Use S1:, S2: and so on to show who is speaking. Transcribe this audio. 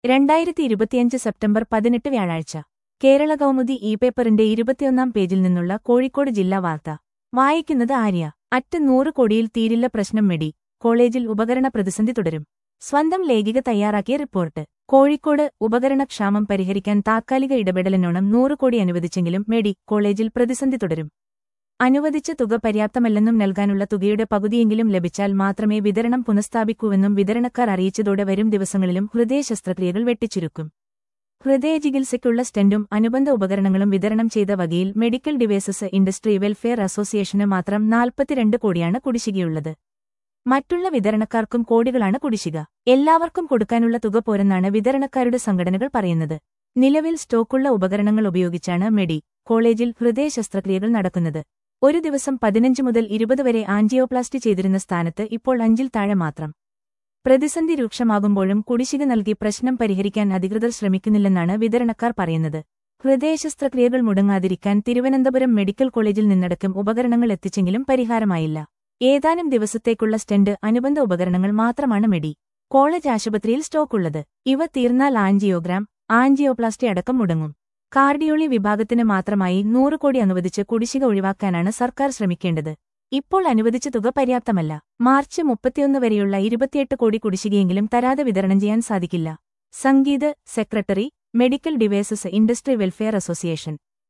S1: രണ്ടായിരത്തി ഇരുപത്തിയഞ്ച് സെപ്റ്റംബർ പതിനെട്ട് വ്യാഴാഴ്ച കേരള കൗമുദി ഇ പേപ്പറിന്റെ ഇരുപത്തിയൊന്നാം പേജിൽ നിന്നുള്ള കോഴിക്കോട് ജില്ലാ വാർത്ത വായിക്കുന്നത് ആര്യ അറ്റ് നൂറ് കോടിയിൽ തീരില്ല പ്രശ്നം മെഡി കോളേജിൽ ഉപകരണ പ്രതിസന്ധി തുടരും സ്വന്തം ലേഖിക തയ്യാറാക്കിയ റിപ്പോർട്ട് കോഴിക്കോട് ഉപകരണക്ഷാമം പരിഹരിക്കാൻ താത്കാലിക ഇടപെടലിനോണം നൂറ് കോടി അനുവദിച്ചെങ്കിലും മെഡി കോളേജിൽ പ്രതിസന്ധി തുടരും അനുവദിച്ച തുക പര്യാപ്തമല്ലെന്നും നൽകാനുള്ള തുകയുടെ പകുതിയെങ്കിലും ലഭിച്ചാൽ മാത്രമേ വിതരണം പുനഃസ്ഥാപിക്കൂവെന്നും വിതരണക്കാർ അറിയിച്ചതോടെ വരും ദിവസങ്ങളിലും ഹൃദയ ശസ്ത്രക്രിയകൾ വെട്ടിച്ചുരുക്കും ഹൃദയ ചികിത്സയ്ക്കുള്ള സ്റ്റെന്റും അനുബന്ധ ഉപകരണങ്ങളും വിതരണം ചെയ്ത വകയിൽ മെഡിക്കൽ ഡിവൈസസ് ഇൻഡസ്ട്രി വെൽഫെയർ അസോസിയേഷന് മാത്രം നാൽപ്പത്തിരണ്ട് കോടിയാണ് കുടിശ്ശികയുള്ളത് മറ്റുള്ള വിതരണക്കാർക്കും കോടികളാണ് കുടിശ്ശിക എല്ലാവർക്കും കൊടുക്കാനുള്ള തുക പോരെന്നാണ് വിതരണക്കാരുടെ സംഘടനകൾ പറയുന്നത് നിലവിൽ സ്റ്റോക്കുള്ള ഉപകരണങ്ങൾ ഉപയോഗിച്ചാണ് മെഡി കോളേജിൽ ഹൃദയ ശസ്ത്രക്രിയകൾ നടക്കുന്നത് ഒരു ദിവസം പതിനഞ്ച് മുതൽ ഇരുപത് വരെ ആൻജിയോപ്ലാസ്റ്റി ചെയ്തിരുന്ന സ്ഥാനത്ത് ഇപ്പോൾ അഞ്ചിൽ താഴെ മാത്രം പ്രതിസന്ധി രൂക്ഷമാകുമ്പോഴും കുടിശ്ശിക നൽകി പ്രശ്നം പരിഹരിക്കാൻ അധികൃതർ ശ്രമിക്കുന്നില്ലെന്നാണ് വിതരണക്കാർ പറയുന്നത് ഹൃദയ ശസ്ത്രക്രിയകൾ മുടങ്ങാതിരിക്കാൻ തിരുവനന്തപുരം മെഡിക്കൽ കോളേജിൽ നിന്നടക്കം ഉപകരണങ്ങൾ എത്തിച്ചെങ്കിലും പരിഹാരമായില്ല ഏതാനും ദിവസത്തേക്കുള്ള സ്റ്റെന്റ് അനുബന്ധ ഉപകരണങ്ങൾ മാത്രമാണ് മെഡി കോളേജ് ആശുപത്രിയിൽ സ്റ്റോക്കുള്ളത് ഇവ തീർന്നാൽ ആൻജിയോഗ്രാം ആൻജിയോപ്ലാസ്റ്റി അടക്കം മുടങ്ങും കാർഡിയോളി വിഭാഗത്തിന് മാത്രമായി നൂറ് കോടി അനുവദിച്ച് കുടിശ്ശിക ഒഴിവാക്കാനാണ് സർക്കാർ ശ്രമിക്കേണ്ടത് ഇപ്പോൾ അനുവദിച്ച തുക പര്യാപ്തമല്ല മാർച്ച് മുപ്പത്തിയൊന്ന് വരെയുള്ള ഇരുപത്തിയെട്ട് കോടി കുടിശ്ശികയെങ്കിലും തരാതെ വിതരണം ചെയ്യാൻ സാധിക്കില്ല Sangeeth secretary medical devices industry welfare association